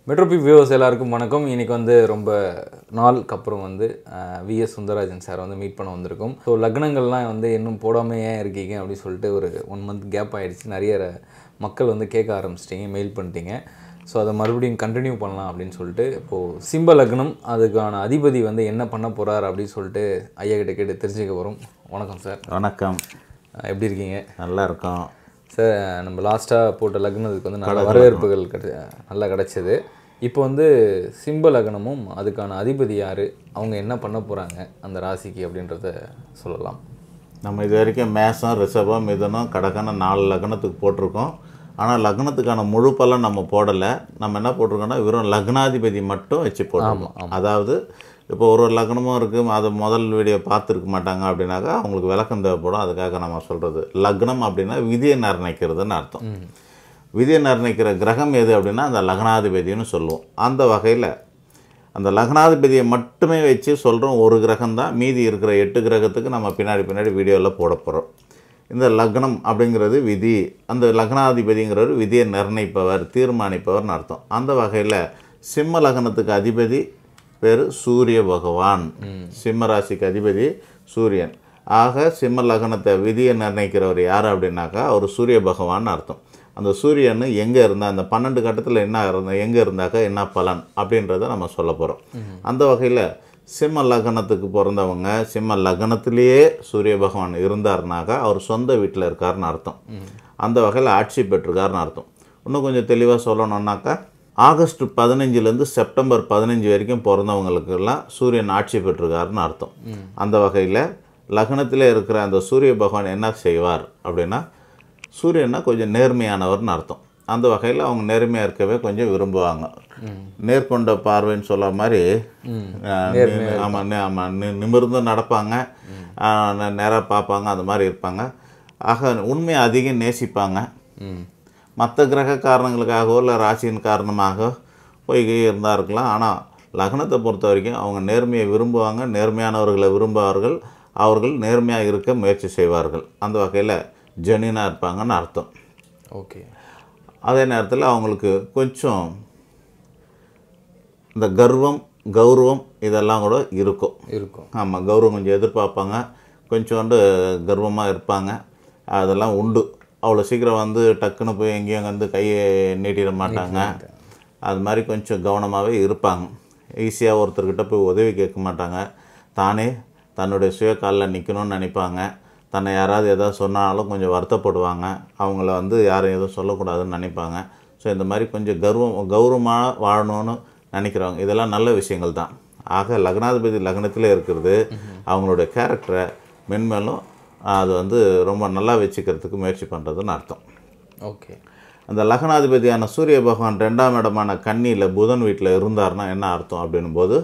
மெட்ரோபி viewers எல்லாருக்கும் வணக்கம் இன்னைக்கு வந்து ரொம்ப நாளுக்கு அப்புறம் வந்து விஎஸ் சுந்தரராஜன் சார் வந்து மீட் பண்ண வந்திருக்கோம் ஸோ லக்னங்கள்லாம் வந்து இன்னும் போடாமல் ஏன் இருக்கீங்க அப்படின்னு சொல்லிட்டு ஒரு ஒன் மந்த் கேப் ஆயிடுச்சு நிறைய ர- மக்கள் வந்து கேட்க ஆரம்பிச்சிட்டிங்க மெயில் பண்ணிட்டீங்க ஸோ அதை மறுபடியும் கண்டினியூ பண்ணலாம் அப்படின்னு சொல்லிட்டு இப்போது சிம்ப லக்னம் அதுக்கான அதிபதி வந்து என்ன பண்ண போகிறார் அப்படின்னு சொல்லிட்டு ஐயா கிட்ட கேட்டு தெரிஞ்சுக்க வரும் வணக்கம் சார் வணக்கம் அஹ் எப்படி இருக்கீங்க நல்லா இருக்கோம் சார் நம்ம லாஸ்ட்டாக போட்ட லக்னத்துக்கு வந்து நல்ல வரவேற்புகள் கிடை நல்லா கிடைச்சது இப்போ வந்து சிம்ப லக்னமும் அதுக்கான அதிபதி யார் அவங்க என்ன பண்ண போகிறாங்க அந்த ராசிக்கு அப்படின்றத சொல்லலாம் நம்ம இது வரைக்கும் மேசம் ரிஷபம் மிதுனம் கடகன்னு நாலு லக்னத்துக்கு போட்டிருக்கோம் ஆனால் லக்னத்துக்கான முழு பலன் நம்ம போடலை நம்ம என்ன போட்டிருக்கோம்னா வெறும் லக்னாதிபதி மட்டும் வச்சு போட்டிருக்கோம் அதாவது இப்போ ஒரு ஒரு லக்னமும் இருக்குது அது முதல் வீடியோ பார்த்துருக்க மாட்டாங்க அப்படின்னாக்கா அவங்களுக்கு விளக்கம் தேவைப்படும் அதுக்காக நம்ம சொல்கிறது லக்னம் அப்படின்னா விதியை நிர்ணயிக்கிறதுன்னு அர்த்தம் விதியை நிர்ணயிக்கிற கிரகம் எது அப்படின்னா அந்த லக்னாதிபதினு சொல்லுவோம் அந்த வகையில் அந்த லக்னாதிபதியை மட்டுமே வச்சு சொல்கிறோம் ஒரு கிரகம் தான் மீதி இருக்கிற எட்டு கிரகத்துக்கு நம்ம பின்னாடி பின்னாடி வீடியோவில் போட போகிறோம் இந்த லக்னம் அப்படிங்கிறது விதி அந்த லக்னாதிபதிங்கிறவர் விதியை நிர்ணயிப்பவர் தீர்மானிப்பவர்னு அர்த்தம் அந்த வகையில் சிம்ம லக்னத்துக்கு அதிபதி பேர் சூரிய பகவான் சிம்ம ராசிக்கு அதிபதி சூரியன் ஆக சிம்ம லக்னத்தை விதியை நிர்ணயிக்கிறவர் யார் அப்படின்னாக்கா அவர் சூரிய பகவான் அர்த்தம் அந்த சூரியன் எங்கே இருந்தால் அந்த பன்னெண்டு கட்டத்தில் என்ன இருந்தா எங்கே இருந்தாக்கா என்ன பலன் அப்படின்றத நம்ம சொல்ல போகிறோம் அந்த வகையில் சிம்ம லக்னத்துக்கு பிறந்தவங்க சிம்ம லக்னத்திலேயே சூரிய பகவான் இருந்தாருனாக்கா அவர் சொந்த வீட்டில் இருக்காருன்னு அர்த்தம் அந்த வகையில் ஆட்சி பெற்றிருக்காருன்னு அர்த்தம் இன்னும் கொஞ்சம் தெளிவாக சொல்லணுன்னாக்கா ஆகஸ்ட் பதினஞ்சுலேருந்து செப்டம்பர் பதினஞ்சு வரைக்கும் பிறந்தவங்களுக்கெல்லாம் சூரியன் ஆட்சி பெற்றிருக்காருன்னு அர்த்தம் அந்த வகையில் லக்னத்திலே இருக்கிற அந்த சூரிய பகவான் என்ன செய்வார் அப்படின்னா சூரியன்னா கொஞ்சம் நேர்மையானவர்னு அர்த்தம் அந்த வகையில் அவங்க நேர்மையாக இருக்கவே கொஞ்சம் விரும்புவாங்க நேர்கொண்ட பார்வைன்னு சொல்ல மாதிரி ஆமாம் ஆமாம் நிமிர்ந்து நடப்பாங்க நேராக பார்ப்பாங்க அந்த மாதிரி இருப்பாங்க ஆக உண்மையை அதிகம் நேசிப்பாங்க மற்ற கிரக காரணங்களுக்காகவோ இல்லை ராசியின் காரணமாக போய் இருந்தால் இருக்கலாம் ஆனால் லக்னத்தை பொறுத்த வரைக்கும் அவங்க நேர்மையை விரும்புவாங்க நேர்மையானவர்களை விரும்புவார்கள் அவர்கள் நேர்மையாக இருக்க முயற்சி செய்வார்கள் அந்த வகையில் ஜெனினாக இருப்பாங்கன்னு அர்த்தம் ஓகே அதே நேரத்தில் அவங்களுக்கு கொஞ்சம் இந்த கர்வம் கௌரவம் இதெல்லாம் கூட இருக்கும் இருக்கும் ஆமாம் கௌரவம் கொஞ்சம் எதிர்பார்ப்பாங்க கொஞ்சோண்டு கர்வமாக இருப்பாங்க அதெல்லாம் உண்டு அவ்வளோ சீக்கிரம் வந்து டக்குன்னு போய் எங்கேயும் வந்து கையை நீட்டிட மாட்டாங்க அது மாதிரி கொஞ்சம் கவனமாகவே இருப்பாங்க ஈஸியாக ஒருத்தர்கிட்ட போய் உதவி கேட்க மாட்டாங்க தானே தன்னுடைய சுய காலில் நிற்கணும்னு நினைப்பாங்க தன்னை யாராவது எதாவது சொன்னாலும் கொஞ்சம் வருத்தப்படுவாங்க அவங்கள வந்து யாரும் எதுவும் சொல்லக்கூடாதுன்னு நினைப்பாங்க ஸோ இந்த மாதிரி கொஞ்சம் கர்வம் கௌரவமாக வாழணும்னு நினைக்கிறவங்க இதெல்லாம் நல்ல விஷயங்கள் தான் ஆக லக்னாதிபதி லக்னத்திலே இருக்கிறது அவங்களுடைய கேரக்டரை மென்மேலும் அது வந்து ரொம்ப நல்லா வச்சுக்கிறதுக்கு முயற்சி பண்ணுறதுன்னு அர்த்தம் ஓகே அந்த லக்னாதிபதியான சூரிய பகவான் ரெண்டாம் இடமான கன்னியில் புதன் வீட்டில் இருந்தார்னா என்ன அர்த்தம் அப்படின்னும் போது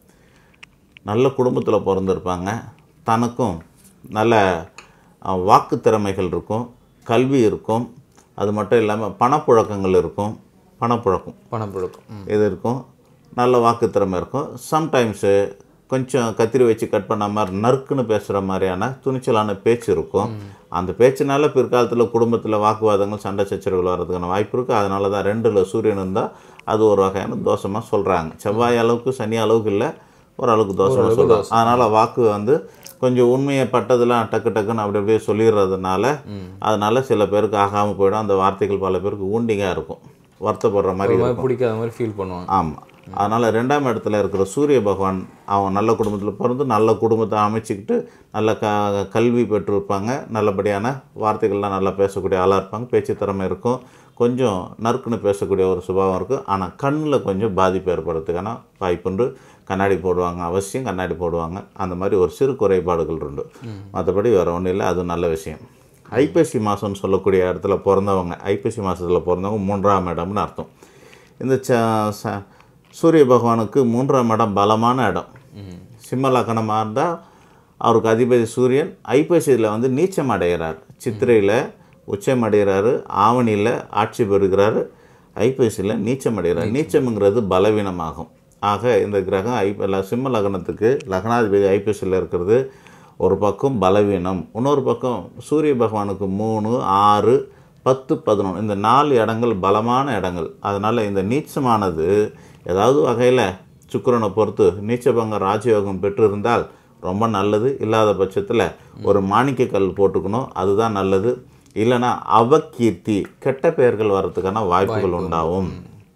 நல்ல குடும்பத்தில் பிறந்திருப்பாங்க தனக்கும் நல்ல அஹ், வாக்கு திறமைகள் இருக்கும் கல்வி இருக்கும் அது மட்டும் இல்லாமல் பணப்புழக்கங்கள் இருக்கும் பணப்புழக்கம் பணப்புழக்கம் ம். இது இருக்கும் நல்ல வாக்கு திறமை இருக்கும் சம்டைம்ஸு கொஞ்சம் கத்திரி வச்சு கட் பண்ண மாதிரி நறுக்குன்னு பேசுகிற மாதிரியான துணிச்சலான பேச்சு இருக்கும் அந்த பேச்சுனால பிற்காலத்தில் குடும்பத்தில் வாக்குவாதங்கள் சண்டை சச்சரவுகள் வர்றதுக்கான வாய்ப்பு இருக்குது அதனால தான் ரெண்டில் சூரியன் இருந்தால் அது ஒரு வகையான தோஷமாக சொல்கிறாங்க செவ்வாய் அளவுக்கு சனி அளவுக்கு இல்லை ஓரளவுக்கு தோஷமாக சொல்கிறாங்க அதனால் வாக்கு வந்து கொஞ்சம் உண்மையை பட்டதெல்லாம் டக்கு டக்குன்னு அப்படி அப்படியே சொல்லிடுறதுனால அதனால சில பேருக்கு ஆகாமல் போயிடும் அந்த வார்த்தைகள் பல பேருக்கு ஊண்டிங்காக இருக்கும் வருத்தப்படுற மாதிரி ஒரு இருக்கும் மாதிரி பிடிக்காத மாதிரி ஃபீல் பண்ணுவாங்க ஆமாம் அதனால் ரெண்டாம் இடத்துல இருக்கிற சூரிய பகவான் அவங்க நல்ல குடும்பத்தில் பிறந்து நல்ல குடும்பத்தை அமைச்சிக்கிட்டு நல்ல க கல்வி பெற்றிருப்பாங்க நல்லபடியான வார்த்தைகள்லாம் நல்லா பேசக்கூடிய ஆளாக இருப்பாங்க பேச்சு திறமை இருக்கும் கொஞ்சம் நறுக்குன்னு பேசக்கூடிய ஒரு சுபாவம் இருக்கும் ஆனால் கண்ணில் கொஞ்சம் பாதிப்பு ஏற்படுறதுக்கான வாய்ப்புண்டு கண்ணாடி போடுவாங்க அவசியம் கண்ணாடி போடுவாங்க அந்த மாதிரி ஒரு சிறு குறைபாடுகள் உண்டு மற்றபடி வேறு ஒன்றும் இல்லை அது நல்ல விஷயம் ஐப்பசி மாதம்னு சொல்லக்கூடிய இடத்துல பிறந்தவங்க ஐப்பசி மாதத்தில் பிறந்தவங்க மூன்றாம் இடம்னு அர்த்தம் இந்த ச ச- சூரிய பகவானுக்கு மூன்றாம் இடம் பலமான இடம் சிம்ம லக்கணமாக இருந்தால் அவருக்கு அதிபதி சூரியன் ஐப்பசியில் வந்து நீச்சம் அடைகிறார் சித்திரையில் உச்சம் அடைகிறாரு ஆவணியில் ஆட்சி பெறுகிறாரு ஐப்பசியில் நீச்சம் அடைகிறார் நீச்சம்ங்கிறது பலவீனமாகும் ஆக இந்த கிரகம் ஐ ல- சிம்ம லக்னத்துக்கு லக்னாதிபதி ஐப்பசியில் இருக்கிறது ஒரு பக்கம் பலவீனம் இன்னொரு பக்கம் சூரிய பகவானுக்கு மூணு ஆறு பத்து பதினொன்று இந்த நாலு இடங்கள் பலமான இடங்கள் அதனால் இந்த நீச்சமானது ஏதாவது வகையில் சுக்கிரனை பொறுத்து நீச்சபங்க ராஜயோகம் பெற்றிருந்தால் ரொம்ப நல்லது இல்லாத பட்சத்தில் ஒரு மாணிக்கக்கல் போட்டுக்கணும் அதுதான் நல்லது இல்லைன்னா அவகீர்த்தி கெட்ட பெயர்கள் வர்றதுக்கான வாய்ப்புகள் உண்டாகும்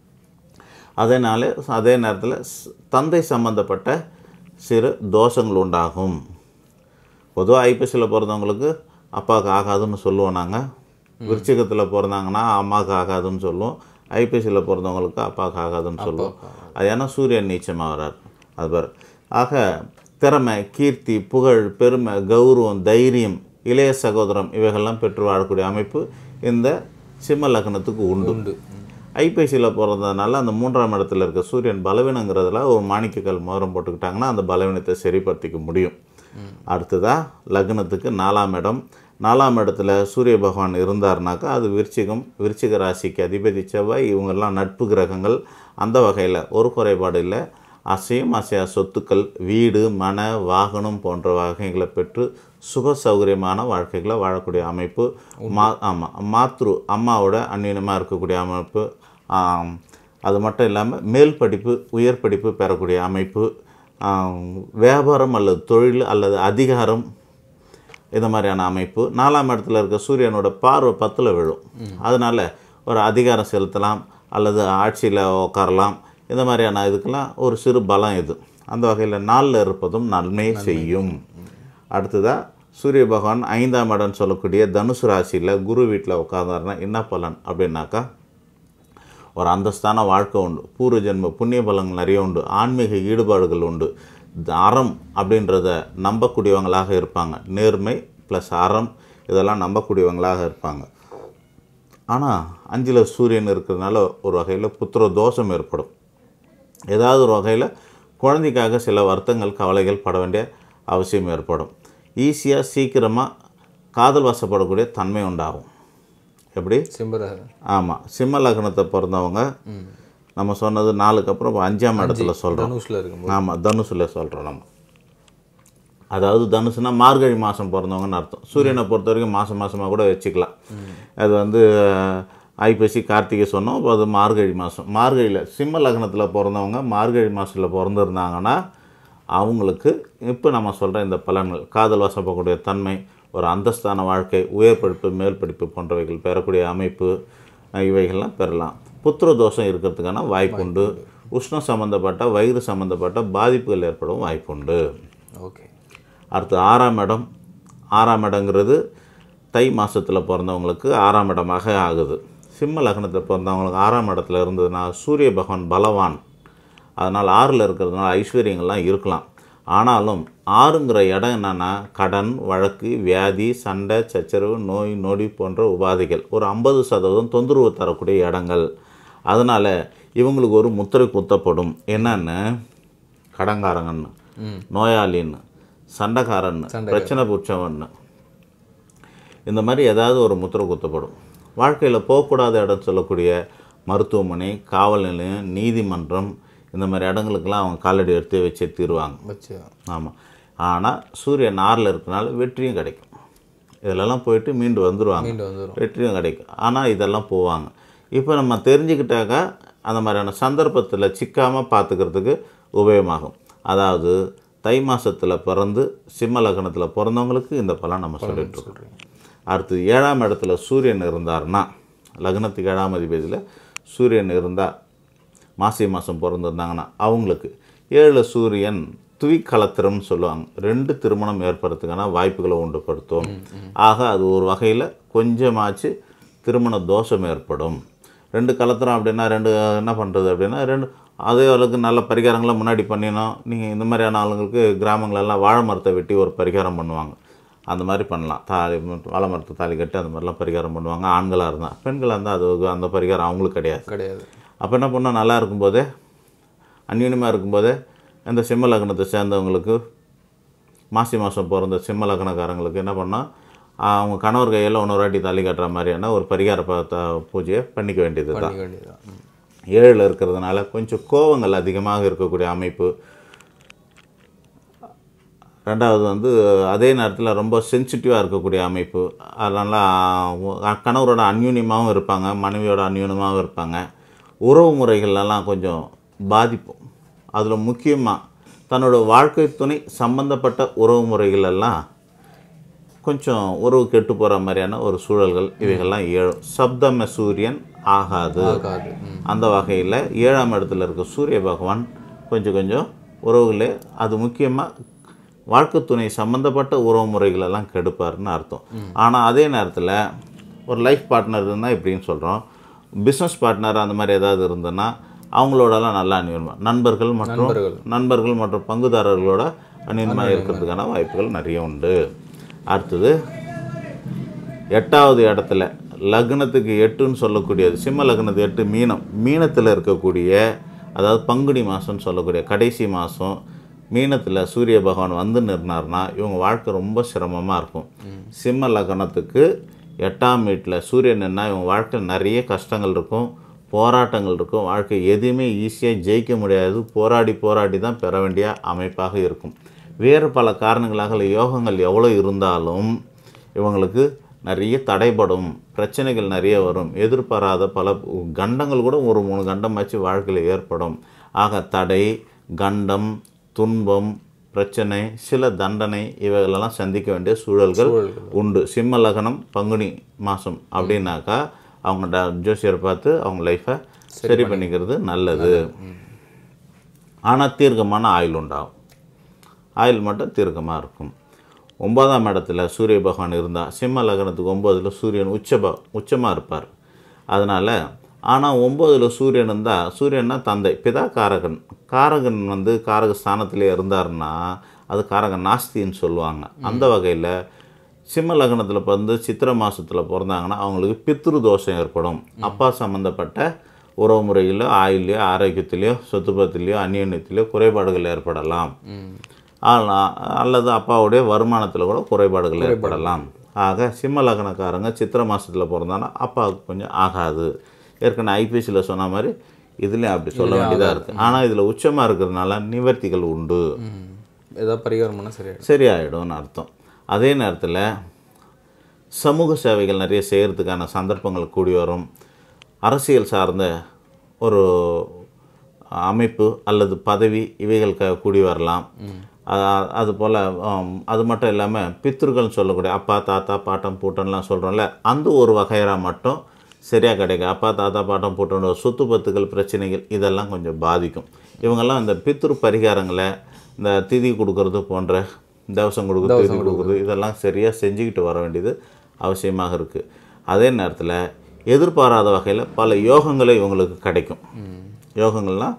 அதனால அதே நேரத்தில் ஸ்- தந்தை சம்பந்தப்பட்ட சிறு தோஷங்கள் உண்டாகும் பொதுவாக ஐப்பசியில் பிறந்தவங்களுக்கு அப்பாவுக்கு ஆகாதுன்னு சொல்லுவோம் நாங்கள் விருச்சிகத்தில் பிறந்தாங்கன்னா அம்மாவுக்கு ஆகாதுன்னு சொல்லுவோம் ஐப்பசியில் பிறந்தவங்களுக்கு அப்பாவுக்கு ஆகாதுன்னு சொல்லுவோம் அது ஏன்னா சூரியன் நீச்சமாக வர்றார் அது பாரு ஆக திறமை கீர்த்தி புகழ் பெருமை கௌரவம் தைரியம் இளைய சகோதரம் இவைகள்லாம் பெற்று வாழக்கூடிய அமைப்பு இந்த சிம்ம லக்னத்துக்கு உண்டு உண்டு ஐபிசியில் பிறந்ததுனால அந்த மூன்றாம் இடத்துல இருக்க சூரியன் பலவீனங்கிறதுல ஒரு மாணிக்கக்கல் மோதிரம் போட்டுக்கிட்டாங்கன்னா அந்த பலவீனத்தை சரிப்படுத்திக்க முடியும் அடுத்ததா லக்னத்துக்கு நாலாம் இடம் நாலாம் இடத்துல சூரிய பகவான் இருந்தார்னாக்கா அது விருச்சிகம் விருச்சிக ராசிக்கு அதிபதி செவ்வாய் இவங்கெல்லாம் நட்பு கிரகங்கள் அந்த வகையில் ஒரு குறைபாடு இல்லை அசையும் அசையா சொத்துக்கள் வீடு மன வாகனம் போன்ற வகைகளை பெற்று சுக சௌகரியமான வாழ்க்கைகளை வாழக்கூடிய அமைப்பு மா ஆமாம் மாத்ரு அம்மாவோட அந்நியமாக இருக்கக்கூடிய அமைப்பு ஆம், அது மட்டும் இல்லாமல் மேல் படிப்பு உயர் படிப்பு பெறக்கூடிய அமைப்பு ஆம், வியாபாரம் அல்லது தொழில் அல்லது அதிகாரம் இந்த மாதிரியான அமைப்பு நாலாம் இடத்துல இருக்க சூரியனோட பார்வை பத்தில் விழும் அதனால் ஒரு அதிகாரம் செலுத்தலாம் அல்லது ஆட்சியில் உட்காரலாம் இந்த மாதிரியான இதுக்கெல்லாம் ஒரு சிறு பலம் இது அந்த வகையில் நாளில் இருப்பதும் நன்மையை செய்யும் அடுத்ததாக சூரிய பகவான் ஐந்தாம் இடம் சொல்லக்கூடிய தனுசு ராசியில் குரு வீட்டில் உட்காந்தாருன்னா என்ன பலன் அப்படின்னாக்கா ஒரு அந்தஸ்தான வாழ்க்கை உண்டு பூர்வ ஜென்ம புண்ணிய பலங்கள் நிறைய உண்டு ஆன்மீக ஈடுபாடுகள் உண்டு இந்த அறம் அப்படின்றத நம்பக்கூடியவங்களாக இருப்பாங்க நேர்மை ப்ளஸ் அறம் இதெல்லாம் நம்பக்கூடியவங்களாக இருப்பாங்க ஆனால் அஞ்சில் சூரியன் இருக்கிறதுனால ஒரு வகையில் புத்திர தோஷம் ஏற்படும் ஏதாவது ஒரு வகையில் குழந்தைக்காக சில வருத்தங்கள் கவலைகள் பட வேண்டிய அவசியம் ஏற்படும் ஈஸியாக சீக்கிரமாக காதல் வசப்படக்கூடிய தன்மை உண்டாகும் எப்படி சிம்பர ஆமாம் சிம்ம லக்னத்தை பிறந்தவங்க நம்ம சொன்னது நாலுக்கு அப்புறம் இப்ப அஞ்சாம் இடத்துல சொல்கிறோம் தனுஷில் இருக்கும்போது ஆமாம் தனுசில் சொல்கிறோம் நம்ம அதாவது தனுசுனா மார்கழி மாதம் பிறந்தவங்கன்னு அர்த்தம் சூரியனை பொறுத்த வரைக்கும் மாதம் மாதமாக கூட வச்சுக்கலாம் அது வந்து அஹ், ஐப்பசி கார்த்திகை சொன்னோம் அப்போ அது மார்கழி மாதம் மார்கழியில் சிம்ம லக்னத்தில் பிறந்தவங்க மார்கழி மாதத்தில் பிறந்திருந்தாங்கன்னா அவங்களுக்கு இப்போ நம்ம சொல்கிற இந்த பலன்கள் காதல் வசப்படக்கூடிய தன்மை ஒரு அந்தஸ்தான வாழ்க்கை உயர் படிப்பு மேல் படிப்பு போன்றவைகள் பெறக்கூடிய அமைப்பு அஹ், இவைகள்லாம் பெறலாம் புத்திர தோஷம் இருக்கிறதுக்கான வாய்ப்புண்டு உஷ்ணம் சம்மந்தப்பட்ட வயிறு சம்மந்தப்பட்ட பாதிப்புகள் ஏற்படும் வாய்ப்புண்டு ஓகே அடுத்து ஆறாம் இடம் ஆறாம் இடங்கிறது தை மாதத்தில் பிறந்தவங்களுக்கு ஆறாம் இடமாக ஆகுது சிம்ம லக்னத்தில் பிறந்தவங்களுக்கு ஆறாம் இடத்துல இருந்ததுன்னா சூரிய பகவான் பலவான் அதனால் ஆறில் இருக்கிறதுனால ஐஸ்வர்யங்கள்லாம் இருக்கலாம் ஆனாலும் ஆறுங்கிற இடம் என்னென்னா கடன் வழக்கு வியாதி சண்டை சச்சரவு நோய் நொடி போன்ற உபாதைகள் ஒரு ஐம்பது சதவீதம் தொந்தரவு தரக்கூடிய இடங்கள் அதனால் இவங்களுக்கு ஒரு முத்திரை குத்தப்படும் என்னன்னு கடங்காரங்கன்னு நோயாளின்னு சண்டைக்காரன்னு பிரச்சனை பிடிச்சவன்னு இந்த மாதிரி ஏதாவது ஒரு முத்திரை குத்தப்படும் வாழ்க்கையில் போகக்கூடாத இடம் சொல்லக்கூடிய மருத்துவமனை காவல் நிலையம் நீதிமன்றம் இந்த மாதிரி இடங்களுக்கெல்லாம் அவங்க காலடி எடுத்து வச்சே தீருவாங்க வச்சு ஆமாம் ஆனால் சூரியன் ஆறில் இருக்கனால வெற்றியும் கிடைக்கும் இதிலெல்லாம் போயிட்டு மீண்டு வந்துடுவாங்க மீண்டு வந்துடும் வெற்றியும் கிடைக்கும் ஆனால் இதெல்லாம் போவாங்க இப்போ நம்ம தெரிஞ்சுக்கிட்டாக்கா அந்த மாதிரியான சந்தர்ப்பத்தில் சிக்காமல் பார்த்துக்கிறதுக்கு உபயோகமாகும் அதாவது தை மாசத்தில் பிறந்து சிம்ம லக்னத்தில் பிறந்தவங்களுக்கு இந்த பலன் நம்ம சொல்லிட்டு இருக்கோம் அடுத்து ஏழாம் இடத்துல சூரியன் இருந்தாருன்னா லக்னத்துக்கு ஏழாம் அதிபதியில் சூரியன் இருந்தால் மாசி மாதம் பிறந்திருந்தாங்கன்னா அவங்களுக்கு ஏழு சூரியன் துவிக்கலத்திரம்னு சொல்லுவாங்க ரெண்டு திருமணம் ஏற்படுறதுக்கான வாய்ப்புகளை உண்டுபடுத்தும் ஆக அது ஒரு வகையில் கொஞ்சமாச்சு திருமண தோஷம் ஏற்படும் ரெண்டு கலத்திரம் அப்படின்னா ரெண்டு என்ன பண்ணுறது அப்படின்னா ரெண்டு அதே அளவுக்கு நல்ல பரிகாரங்களை முன்னாடி பண்ணினோம் நீங்கள் இந்த மாதிரியான ஆளுங்களுக்கு கிராமங்களெல்லாம் வாழை மரத்தை வெட்டி ஒரு பரிகாரம் பண்ணுவாங்க அந்த மாதிரி பண்ணலாம் தாலி வாழை மரத்தை தாலி கட்டி அந்த மாதிரிலாம் பரிகாரம் பண்ணுவாங்க ஆண்களாக இருந்தால் பெண்களாக இருந்தால் அது அந்த பரிகாரம் அவங்களுக்கு கிடையாது கிடையாது அப்போ என்ன பண்ணால் நல்லா இருக்கும்போதே அந்யூனமாக இருக்கும்போதே இந்த சிம்ம லக்னத்தை சேர்ந்தவங்களுக்கு மாசி மாதம் பிறந்த சிம்ம லக்னக்காரங்களுக்கு என்ன பண்ணால் அவங்க கணவர் கையில் இன்னொரு வாட்டி தாலி கட்டுற மாதிரியான ஒரு பரிகார ப- த- பூஜையை பண்ணிக்க வேண்டியது தான் பண்ணிக்க வேண்டியதுதான் ம். ஏழில் இருக்கிறதுனால கொஞ்சம் கோவங்கள் அதிகமாக இருக்கக்கூடிய அமைப்பு ரெண்டாவது வந்து அதே நேரத்தில் ரொம்ப சென்சிட்டிவாக இருக்கக்கூடிய அமைப்பு அதனால் கணவரோட அந்யூன்யமாகவும் இருப்பாங்க மனைவியோட அந்யூன்யமாகவும் இருப்பாங்க உறவு முறைகள்லாம் கொஞ்சம் பாதிப்பும் அதில் முக்கியமாக தன்னோட வாழ்க்கை துணை சம்பந்தப்பட்ட உறவு முறைகள் எல்லாம் கொஞ்சம் உறவு கெட்டு போகிற மாதிரியான ஒரு சூழல்கள் இவைகள்லாம் ஏழும் சப்தம சூரியன் ஆகாது ஆகாது ம். அந்த வகையில் ஏழாம் இடத்துல இருக்க சூரிய பகவான் கொஞ்சம் கொஞ்சம் உறவுகளே அது முக்கியமாக வாழ்க்கை துணை சம்மந்தப்பட்ட உறவு முறைகளெல்லாம் கெடுப்பார்னு அர்த்தம் ஆனால் அதே நேரத்தில் ஒரு லைஃப் பார்ட்னர் இருந்தால் இப்படின்னு சொல்கிறோம் பிஸ்னஸ் பார்ட்னர் அந்த மாதிரி ஏதாவது இருந்ததுன்னா அவங்களோடலாம் நல்லா அந்நியமா நண்பர்கள் மற்றும் நண்பர்கள். நண்பர்கள் மற்றும் பங்குதாரர்களோட அந்நியமாக இருக்கிறதுக்கான வாய்ப்புகள் நிறைய உண்டு அடுத்தது எட்டாவது இடத்துல லக்னத்துக்கு எட்டுன்னு சொல்லக்கூடியது சிம்ம லக்னத்துக்கு எட்டு மீனம் மீனத்தில் இருக்கக்கூடிய அதாவது பங்குனி மாதம்னு சொல்லக்கூடிய கடைசி மாதம் மீனத்தில் சூரிய பகவான் வந்து நின்னார்னா இவங்க வாழ்க்கை ரொம்ப சிரமமாக இருக்கும் சிம்ம லக்னத்துக்கு எட்டாம் வீட்டில் சூரியன் நின்னா இவங்க வாழ்க்கையில் நிறைய கஷ்டங்கள் இருக்கும் போராட்டங்கள் இருக்கும் வாழ்க்கை எதையுமே ஈஸியாக ஜெயிக்க முடியாது போராடி போராடி தான் பெற வேண்டிய அமைப்பாக இருக்கும் வேறு பல காரணங்களாக யோகங்கள் எவ்வளோ இருந்தாலும் இவங்களுக்கு நிறைய தடைபடும் பிரச்சனைகள் நிறைய வரும் எதிர்பாராத பல கண்டங்கள் கூட ஒரு மூணு கண்டமாச்சு வாழ்க்கையில் ஏற்படும் ஆக தடை கண்டம் துன்பம் பிரச்சனை சில தண்டனை இவைகளெல்லாம் சந்திக்க வேண்டிய சூழல்கள் உண்டு சிம்ம லக்னம் பங்குனி மாதம் அப்படின்னாக்கா அவங்க ட- ஜோசியரை பார்த்து அவங்க லைஃப்பை சரி பண்ணிக்கிறது நல்லது ஆனால் தீர்க்கமான ஆயுள் உண்டாகும் ஆயுள் மட்டும் தீர்க்கமாக இருக்கும் ஒன்பதாம் இடத்துல சூரிய பகவான் இருந்தால் சிம்ம லக்னத்துக்கு ஒம்போதில் சூரியன் உச்சப உச்சமாக இருப்பார் அதனால் ஆனால் ஒம்போதில் சூரியன் இருந்தால் சூரியன்னா தந்தை பிதா காரகன் காரகன் வந்து காரக ஸ்தானத்திலே இருந்தாருன்னா அது காரகன் நாஸ்தின்னு சொல்லுவாங்க அந்த வகையில் சிம்ம லக்னத்தில் வந்து சித்திரை மாதத்தில் பிறந்தாங்கன்னா அவங்களுக்கு பித்ரு தோஷம் ஏற்படும் அப்பா சம்மந்தப்பட்ட உறவு முறையிலோ ஆயுள்லையோ ஆரோக்கியத்திலையோ சொத்துப்பத்திலையோ அந்நியத்திலையோ குறைபாடுகள் ஏற்படலாம் ஆனா- அல்லது அப்பாவுடைய வருமானத்தில் கூட குறைபாடுகள் ஏற்படலாம் ஆக சிம்ம லக்னக்காரங்க சித்திரை மாதத்தில் பிறந்தாங்கன்னா அப்பாவுக்கு கொஞ்சம் ஆகாது ஏற்கனவே ஐபிஎஸ்சியில் சொன்ன மாதிரி இதுலேயும் அப்படி சொல்ல வேண்டியதாக இருக்குது ஆனால் இதில் உச்சமாக இருக்கிறதுனால நிவர்த்திகள் உண்டு ம். ஏதாவது பரிகாரம் பண்ணால் சரியாயிடும் சரியாயிடும்னு அர்த்தம் அதே நேரத்தில் சமூக சேவைகள் நிறைய செய்கிறதுக்கான சந்தர்ப்பங்கள் கூடி வரும் அரசியல் சார்ந்த ஒரு அமைப்பு அல்லது பதவி இவைகள் க கூடி வரலாம் அ- அது போல் அது மட்டும் இல்லாமல் பித்ருக்கள்னு சொல்லக்கூடிய அப்பா தாத்தா பாட்டம் பூட்டன்லாம் சொல்கிறோம்ல அந்த ஒரு வகையரா மட்டும் சரியாக கிடைக்கும் அப்பா தாத்தா பாட்டம் பூட்டனோட சொத்து பத்துக்கள் பிரச்சனைகள் இதெல்லாம் கொஞ்சம் பாதிக்கும் இவங்கெல்லாம் இந்த பித்ரு பரிகாரங்களை இந்த திதி கொடுக்கறது போன்ற தவசம் கொடுக்குறது திதி கொடுக்குறது இதெல்லாம் சரியாக செஞ்சுக்கிட்டு வர வேண்டியது அவசியமாக இருக்குது அதே நேரத்தில் எதிர்பாராத வகையில் பல யோகங்களை இவங்களுக்கு கிடைக்கும் யோகங்கள்லாம்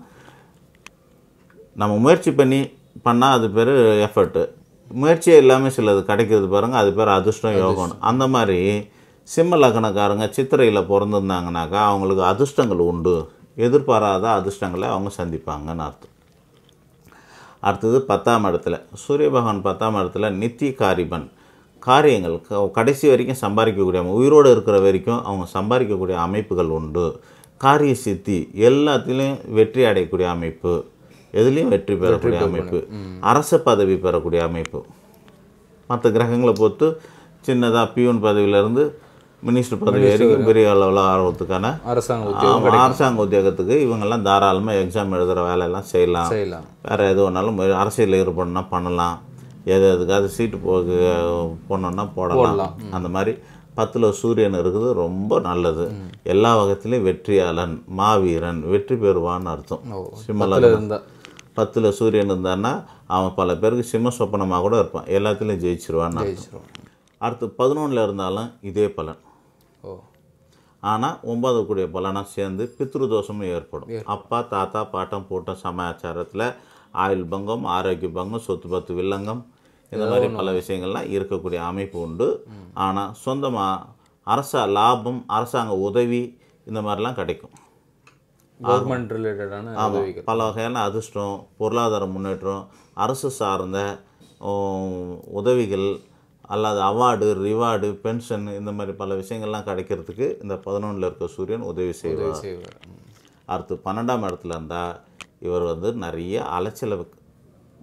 நம்ம முயற்சி பண்ணி பண்ணால் அது பேர் எஃபர்ட்டு முயற்சியே இல்லாமல் சிலது கிடைக்கிறது பாருங்க அது பேர் அதிர்ஷ்டம் யோகம் அந்த மாதிரி சிம்ம லக்னக்காரங்க சித்திரையில் பிறந்திருந்தாங்கனாக்கா அவங்களுக்கு அதிர்ஷ்டங்கள் உண்டு எதிர்பாராத அதிர்ஷ்டங்களை அவங்க சந்திப்பாங்கன்னு அர்த்தம் அடுத்தது பத்தாம் இடத்துல சூரிய பகவான் பத்தாம் இடத்துல நித்திய காரிபன் காரியங்கள் க- கடைசி வரைக்கும் சம்பாதிக்கக்கூடிய அமை- உயிரோடு இருக்கிற வரைக்கும் அவங்க சம்பாதிக்கக்கூடிய அமைப்புகள் உண்டு காரிய சித்தி எல்லாத்துலேயும் வெற்றி அடையக்கூடிய அமைப்பு எதுலேயும் வெற்றி பெறக்கூடிய அமைப்பு அரச பதவி பெறக்கூடிய அமைப்பு மற்ற கிரகங்களை பொறுத்து சின்னதாக பியூன் பதவியிலேருந்து மினிஸ்டர் பதவி வரைக்கும் பெரிய அளவில் ஆர்வத்துக்கான அரசாங்க உத்தியோகம் ஆமா, அரசாங்க உத்தியோகத்துக்கு இவங்கெல்லாம் தாராளமாக எக்ஸாம் எழுதுகிற வேலையெல்லாம் செய்யலாம் செய்யலாம் வேறு எது வேணாலும் முய- அரசியலில் ஈடுபடணும்னா பண்ணலாம் எது எதுக்காவது சீட்டு போக போனோன்னா போடலாம் அந்த மாதிரி பத்தில் சூரியன் இருக்குது ரொம்ப நல்லது எல்லா வகத்திலையும் வெற்றியாளன் மாவீரன் வெற்றி பெறுவான்னு அர்த்தம் ஓ சிம்மல பத்தில் இருந்தா பத்தில் சூரியன் இருந்தான்னா அவன் பல பேருக்கு சிம்ம சொப்பனமாக கூட இருப்பான் எல்லாத்துலேயும் ஜெயிச்சிருவான்னு அர்த்தம் ஜெயிச்சிரும் அடுத்து பதினொன்றில் இருந்தாலும் இதே பலன் ஓ ஆனால் ஒன்பது கூடிய பலனாக சேர்ந்து பித்ரு தோஷமும் ஏற்படும் அப்பா தாத்தா பாட்டம் பூட்டம் சமாச்சாரத்தில் ஆயுள் பங்கம் ஆரோக்கிய பங்கம் சொத்து பத்து வில்லங்கம் இந்த மாதிரி பல விஷயங்கள்லாம் இருக்கக்கூடிய அமைப்பு உண்டு ஆனால் சொந்தமாக அரச லாபம் அரசாங்க உதவி இந்த மாதிரிலாம் கிடைக்கும் கவர்மெண்ட் ரிலேட்டடான உதவிகள் பல வகையான அதிர்ஷ்டம் பொருளாதார முன்னேற்றம் அரசு சார்ந்த உம், உதவிகள் அல்லது அவார்டு ரிவார்டு பென்ஷன் இந்த மாதிரி பல விஷயங்கள்லாம் கிடைக்கிறதுக்கு இந்த பதினொன்றில் இருக்க சூரியன் உதவி செய்வார் செய்வார் ம். அடுத்து பன்னெண்டாம் இடத்துல இருந்தால் இவர் வந்து நிறைய அலைச்சலை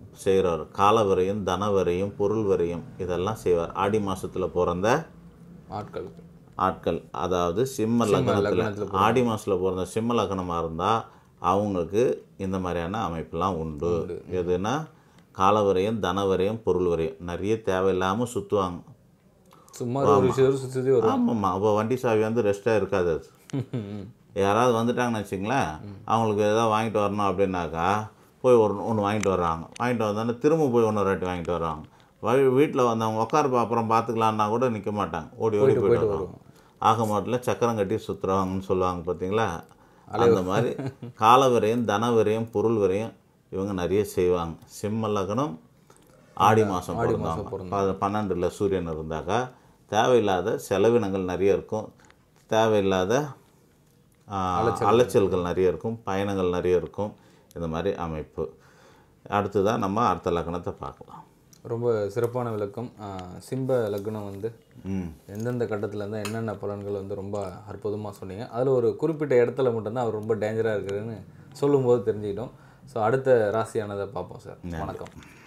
செய்கிறவர் காலவரையும் தனவரையும் பொருள் வரையும் இதெல்லாம் செய்வார் ஆடி மாதத்தில் பிறந்த ஆட்களுக்கு ஆட்கள் அதாவது சிம்ம லக்னத்தில் ஆடி மாதத்தில் பிறந்த சிம்ம லக்னமாக இருந்தால் அவங்களுக்கு இந்த மாதிரியான அமைப்பெல்லாம் உண்டு எதுனா காலவரையும் தனவரையும் பொருள் வரையும் நிறைய தேவையில்லாமல் சுற்றுவாங்க சும்மா ஒரு விஷயம் சுற்றி வரும் ஆமாம்மா அப்போ வண்டி சாவி வந்து ரெஸ்ட்டாக இருக்காது அது யாராவது வந்துட்டாங்கன்னு வச்சுங்களேன் அவங்களுக்கு எதாவது வாங்கிட்டு வரணும் அப்படின்னாக்கா போய் ஒரு ஒன்று வாங்கிட்டு வர்றாங்க வாங்கிட்டு வந்தோடனே திரும்ப போய் ஒன்று ரெண்டு வாங்கிட்டு வர்றாங்க வழி வீட்டில் வந்தவங்க உட்காருப்பா அப்புறம் பார்த்துக்கலான்னா கூட நிற்க மாட்டாங்க ஓடி ஓடி போயிட்டு வருவாங்க ஆக மாட்டில் சக்கரம் கட்டி சுற்றுறவாங்கன்னு சொல்லுவாங்க பார்த்தீங்களா அந்த மாதிரி கால வரையும் தன வரையும் பொருள் வரையும் இவங்க நிறைய செய்வாங்க சிம்ம லக்னம் ஆடி மாதம் பிறந்தவங்க அது பன்னெண்டில் சூரியன் இருந்தாக்கா தேவையில்லாத செலவினங்கள் நிறைய இருக்கும் தேவையில்லாத ஆ, அலைச்சல்கள் நிறைய இருக்கும் பயணங்கள் நிறைய இருக்கும் இந்த மாதிரி அமைப்பு அடுத்ததான் நம்ம அடுத்த லக்னத்தை பார்க்கலாம் ரொம்ப சிறப்பான விளக்கம் ஆஹ் சிம்ப லக்னம் வந்து ம் எந்தெந்த கட்டத்தில் இருந்தால் என்னென்ன பலன்கள் வந்து ரொம்ப அற்புதமாக சொன்னீங்க அதில் ஒரு குறிப்பிட்ட இடத்துல மட்டும்தான் அவர் ரொம்ப டேஞ்சராக இருக்குதுன்னு சொல்லும்போது தெரிஞ்சுக்கிட்டோம் ஸோ அடுத்த ராசியானதை பார்ப்போம் சார் வணக்கம்